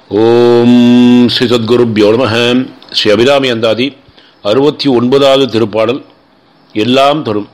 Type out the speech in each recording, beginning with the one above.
ஓம் ஸ்ரீ சத்குருப்யோ நம ஸ்ரீ அபிராமி அந்தாதி அறுபத்தி ஒன்பதாவது திருப்பாடல் எல்லாம் தரும்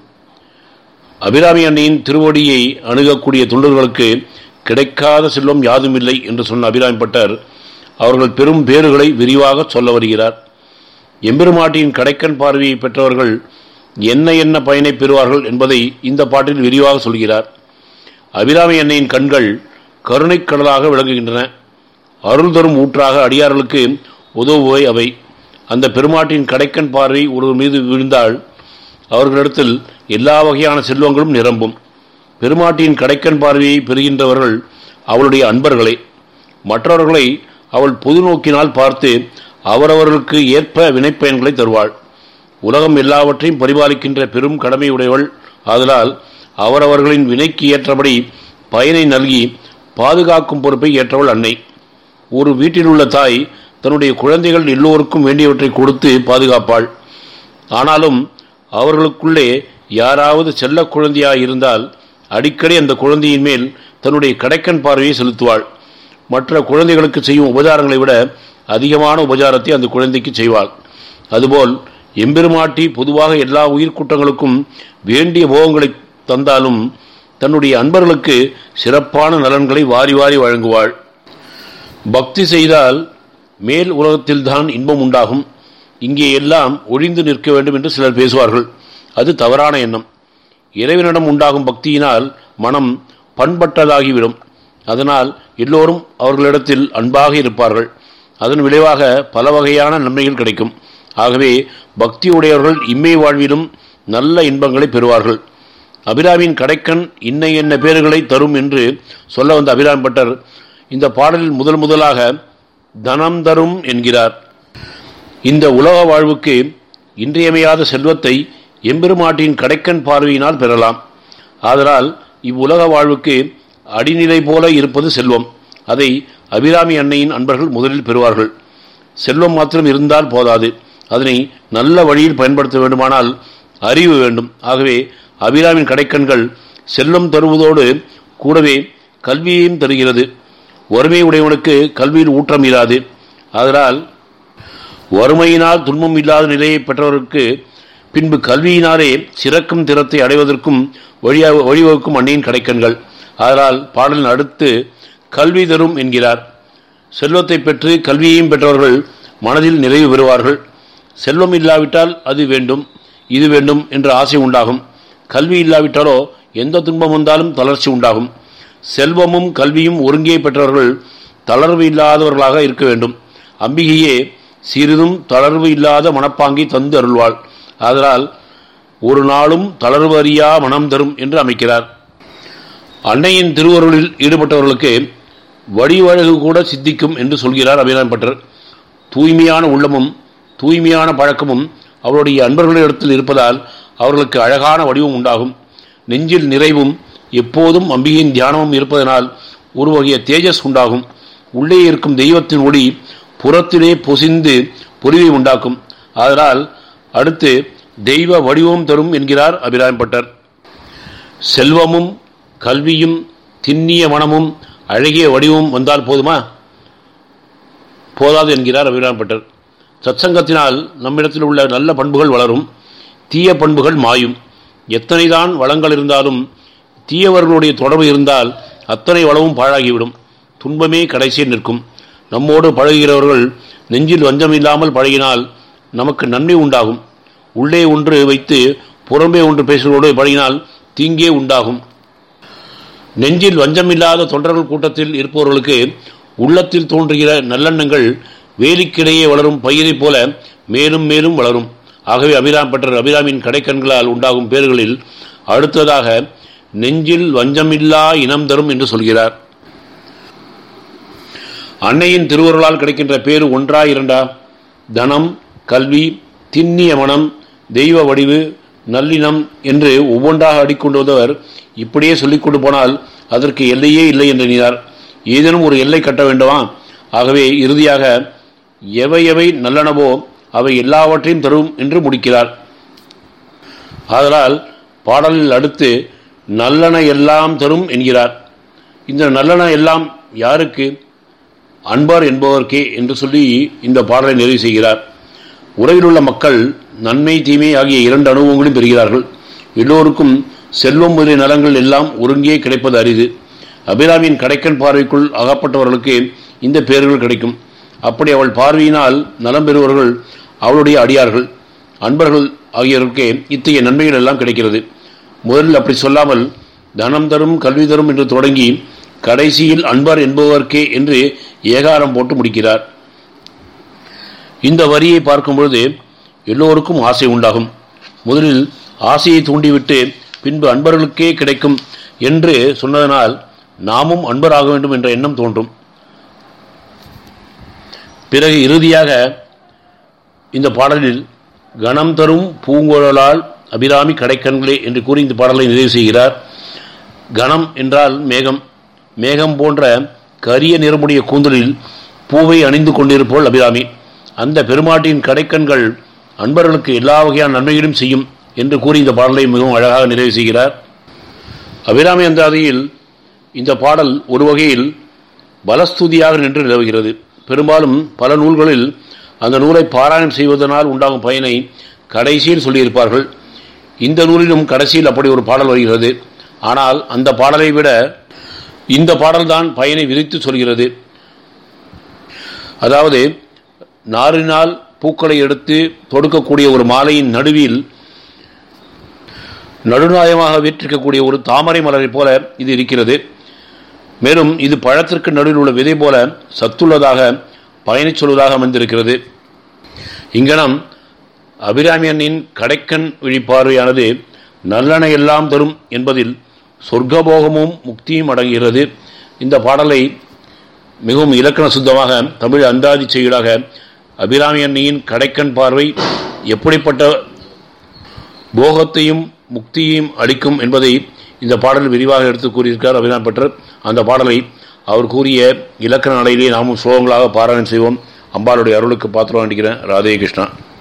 அபிராமி அன்னையின் திருவடியை அணுகக்கூடிய தொண்டர்களுக்கு கிடைக்காத செல்வம் யாதுமில்லை என்று சொன்ன அபிராமி பட்டர் அவர்கள் பெரும் பேறுகளை விரிவாக சொல்ல வருகிறார் எம்பெருமாட்டியின் கடைக்கன் பார்வையை பெற்றவர்கள் என்ன என்ன பயனை பெறுவார்கள் என்பதை இந்த பாட்டில் விரிவாக சொல்கிறார் அபிராமி அன்னையின் கண்கள் கருணைக் கடலாக விளங்குகின்றன அருள் தரும் ஊற்றாக அடியார்களுக்கு உதவுவை அவை அந்த பெருமாட்டின் கடைக்கன் பார்வை ஒருவர் மீது விழுந்தால் அவர்களிடத்தில் எல்லா வகையான செல்வங்களும் நிரம்பும் பெருமாட்டின் கடைக்கன் பார்வையை பெறுகின்றவர்கள் அவளுடைய அன்பர்களே மற்றவர்களை அவள் பொது நோக்கினால் பார்த்து அவரவர்களுக்கு ஏற்ப வினைப்பயன்களை தருவாள் உலகம் எல்லாவற்றையும் பரிபாலிக்கின்ற பெரும் கடமையுடையவள் ஆதலால் அவரவர்களின் வினைக்கு ஏற்றபடி பயனை நல்கி பாதுகாக்கும் பொறுப்பை ஏற்றவள் அன்னை ஒரு வீட்டில் உள்ள தாய் தன்னுடைய குழந்தைகள் எல்லோருக்கும் வேண்டியவற்றை கொடுத்து பாதுகாப்பாள் ஆனாலும் அவர்களுக்குள்ளே யாராவது செல்ல குழந்தையாக இருந்தால் அடிக்கடி அந்த குழந்தையின் மேல் தன்னுடைய கடைக்கன் பார்வையை செலுத்துவாள் மற்ற குழந்தைகளுக்கு செய்யும் உபச்சாரங்களை விட அதிகமான உபச்சாரத்தை அந்த குழந்தைக்கு செய்வாள் அதுபோல் எம்பெருமாட்டி பொதுவாக எல்லா உயிர்க்கூட்டங்களுக்கும் வேண்டிய போகங்களை தந்தாலும் தன்னுடைய அன்பர்களுக்கு சிறப்பான நலன்களை வாரி வாரி வழங்குவாள் பக்தி செய்தால் மேல் உலகத்தில்தான் இன்பம் உண்டாகும் இங்கே எல்லாம் ஒழிந்து நிற்க வேண்டும் என்று சிலர் பேசுவார்கள் அது தவறான எண்ணம் இறைவனிடம் உண்டாகும் பக்தியினால் மனம் பண்பட்டதாகிவிடும் அதனால் எல்லோரும் அவர்களிடத்தில் அன்பாக இருப்பார்கள் அதன் விளைவாக பல வகையான நன்மைகள் கிடைக்கும் ஆகவே பக்தியுடையவர்கள் இம்மை வாழ்விலும் நல்ல இன்பங்களை பெறுவார்கள் அபிராமின் கடைக்கண் இன்ன என்ன பேறுகளை தரும் என்று சொல்ல வந்த அபிராம் பட்டர் இந்த பாடலில் முதல் முதலாக தனம் தரும் என்கிறார் இந்த உலக வாழ்வுக்கு இன்றியமையாத செல்வத்தை எம்பெருமாட்டின் கடைக்கண் பார்வையினால் பெறலாம் ஆதலால் இவ்வுலக வாழ்வுக்கு அடிநிலை போல இருப்பது செல்வம் அதை அபிராமி அன்னையின் அன்பர்கள் முதலில் பெறுவார்கள் செல்வம் மாத்திரம் இருந்தால் போதாது அதனை நல்ல வழியில் பயன்படுத்த வேண்டுமானால் அறிவு வேண்டும் ஆகவே அபிராமின் கடைக்கண்கள் செல்வம் தருவதோடு கூடவே கல்வியையும் தருகிறது வறுமை உடையவனுக்கு கல்வியில் ஊற்றம் இராது அதனால் வறுமையினால் துன்பம் இல்லாத நிலையை பெற்றவருக்கு பின்பு கல்வியினாலே சிறக்கும் திறத்தை அடைவதற்கும் வழியாக வழிவகுக்கும் அன்னையின் கடைக்கண்கள் அதனால் பாடலின் அடுத்து கல்வி தரும் என்கிறார் செல்வத்தை பெற்று கல்வியையும் பெற்றவர்கள் மனதில் நிறைவு பெறுவார்கள் செல்வம் இல்லாவிட்டால் அது வேண்டும் இது வேண்டும் என்ற ஆசை உண்டாகும் கல்வி இல்லாவிட்டாலோ எந்த துன்பம் வந்தாலும் தளர்ச்சி உண்டாகும் செல்வமும் கல்வியும் ஒருங்கே பெற்றவர்கள் தளர்வு இல்லாதவர்களாக இருக்க வேண்டும் அம்பிகையே சிறிதும் தளர்வு இல்லாத மனப்பாங்கை தந்து அருள்வாள் அதனால் ஒரு நாளும் தளர்வு அறியா மனம் தரும் என்று அமைக்கிறார் அன்னையின் திருவருளில் ஈடுபட்டவர்களுக்கு வடிவழகு கூட சித்திக்கும் என்று சொல்கிறார் அபிராம் பட்டர் தூய்மையான உள்ளமும் தூய்மையான பழக்கமும் அவருடைய அன்பர்களிடத்தில் இருப்பதால் அவர்களுக்கு அழகான வடிவம் உண்டாகும் நெஞ்சில் நிறைவும் எப்போதும் அம்பிகையின் தியானமும் இருப்பதனால் ஒரு வகைய தேஜஸ் உண்டாகும் உள்ளே இருக்கும் தெய்வத்தின் ஒளி புறத்திலே பொசிந்து பொறிவை உண்டாக்கும் அதனால் அடுத்து தெய்வ வடிவம் தரும் என்கிறார் அபிராம் பட்டர் செல்வமும் கல்வியும் திண்ணிய மனமும் அழகிய வடிவமும் வந்தால் போதுமா போதாது என்கிறார் அபிராம் பட்டர் சத்சங்கத்தினால் நம்மிடத்தில் உள்ள நல்ல பண்புகள் வளரும் தீய பண்புகள் மாயும் எத்தனைதான் வளங்கள் இருந்தாலும் தீயவர்களுடைய தொடர்பு இருந்தால் அத்தனை வளமும் பாழாகிவிடும் துன்பமே கடைசியில் நிற்கும் நம்மோடு பழகுகிறவர்கள் நெஞ்சில் வஞ்சம் இல்லாமல் பழகினால் நமக்கு நன்மை உண்டாகும் உள்ளே ஒன்று வைத்து புறம்பே ஒன்று பேசுவதோடு பழகினால் தீங்கே உண்டாகும் நெஞ்சில் வஞ்சமில்லாத தொண்டர்கள் கூட்டத்தில் இருப்பவர்களுக்கு உள்ளத்தில் தோன்றுகிற நல்லெண்ணங்கள் வேலிக்கிடையே வளரும் பயிரை போல மேலும் மேலும் வளரும் ஆகவே அபிராம் பட்டர் அபிராமின் கடைக்கண்களால் உண்டாகும் பேர்களில் அடுத்ததாக நெஞ்சில் வஞ்சமில்லா இனம் தரும் என்று சொல்கிறார் அன்னையின் திருவருளால் கிடைக்கின்ற பேரு ஒன்றா இரண்டா தனம் கல்வி திண்ணிய மனம் தெய்வ வடிவு நல்லினம் என்று ஒவ்வொன்றாக அடிக்கொண்டு வந்தவர் இப்படியே சொல்லிக் கொண்டு போனால் அதற்கு எல்லையே இல்லை என்று எண்ணினார் ஏதேனும் ஒரு எல்லை கட்ட வேண்டுமா ஆகவே இறுதியாக எவை எவை நல்லனவோ அவை எல்லாவற்றையும் தரும் என்று முடிக்கிறார் ஆதலால் பாடலில் அடுத்து நல்லன எல்லாம் தரும் என்கிறார் இந்த நல்லன எல்லாம் யாருக்கு அன்பார் என்பவர்க்கே என்று சொல்லி இந்த பாடலை நிறைவு செய்கிறார் உலகில் உள்ள மக்கள் நன்மை தீமை ஆகிய இரண்டு அனுபவங்களையும் பெறுகிறார்கள் எல்லோருக்கும் செல்வம் முதலிய நலங்கள் எல்லாம் ஒருங்கே கிடைப்பது அரிது அபிராமியின் கடைக்கன் பார்வைக்குள் அகப்பட்டவர்களுக்கு இந்த பேர்கள் கிடைக்கும் அப்படி அவள் பார்வையினால் நலம் பெறுவர்கள் அவளுடைய அடியார்கள் அன்பர்கள் ஆகியோருக்கே இத்தகைய நன்மைகள் எல்லாம் கிடைக்கிறது முதலில் அப்படி சொல்லாமல் தனம் தரும் கல்வி தரும் என்று தொடங்கி கடைசியில் அன்பர் என்பவர்க்கே என்று ஏகாரம் போட்டு முடிக்கிறார் இந்த வரியை பார்க்கும் பொழுது எல்லோருக்கும் ஆசை உண்டாகும் முதலில் ஆசையை தூண்டிவிட்டு பின்பு அன்பர்களுக்கே கிடைக்கும் என்று சொன்னதனால் நாமும் அன்பராக வேண்டும் என்ற எண்ணம் தோன்றும் பிறகு இறுதியாக இந்த பாடலில் கணம் தரும் பூங்குழலால் அபிராமி கடைக்கண்களே என்று கூறி இந்த பாடலை நிறைவு செய்கிறார் கணம் என்றால் மேகம் மேகம் போன்ற கரிய நிறமுடைய கூந்தலில் பூவை அணிந்து கொண்டிருப்போல் அபிராமி அந்த பெருமாட்டின் கடைக்கண்கள் அன்பர்களுக்கு எல்லா வகையான நன்மைகளும் செய்யும் என்று கூறி இந்த பாடலை மிகவும் அழகாக நிறைவு செய்கிறார் அபிராமி அந்தாதியில் இந்த பாடல் ஒரு வகையில் பலஸ்துதியாக நின்று நிலவுகிறது பெரும்பாலும் பல நூல்களில் அந்த நூலை பாராயணம் செய்வதனால் உண்டாகும் பயனை கடைசியில் சொல்லியிருப்பார்கள் இந்த நூலிலும் கடைசியில் அப்படி ஒரு பாடல் வருகிறது ஆனால் அந்த பாடலை விட இந்த பாடல்தான் பயனை விரித்து சொல்கிறது அதாவது நாரினால் பூக்களை எடுத்து தொடுக்கக்கூடிய ஒரு மாலையின் நடுவில் நடுநாயமாக வீற்றிருக்கக்கூடிய ஒரு தாமரை மலரைப் போல இது இருக்கிறது மேலும் இது பழத்திற்கு நடுவில் உள்ள விதை போல சத்துள்ளதாக பயணிச் சொல்வதாக அமைந்திருக்கிறது இங்கனம் அபிராமி அண்ணின் கடைக்கண் விழிப்பார்வையானது நல்லென எல்லாம் தரும் என்பதில் சொர்க்கபோகமும் முக்தியும் அடங்குகிறது இந்த பாடலை மிகவும் இலக்கண சுத்தமாக தமிழ் அந்தாதி செய்யுளாக அபிராமி அன்னியின் கடைக்கண் பார்வை எப்படிப்பட்ட போகத்தையும் முக்தியையும் அளிக்கும் என்பதை இந்த பாடல் விரிவாக எடுத்து கூறியிருக்கார் அபிராம் பட்டர் அந்த பாடலை அவர் கூறிய இலக்கண நடையிலே நாமும் ஸ்லோகங்களாக பாராயணம் செய்வோம் அம்பாளுடைய அருளுக்கு பாத்திரம் வேண்டிக்கிறேன் ராதே கிருஷ்ணா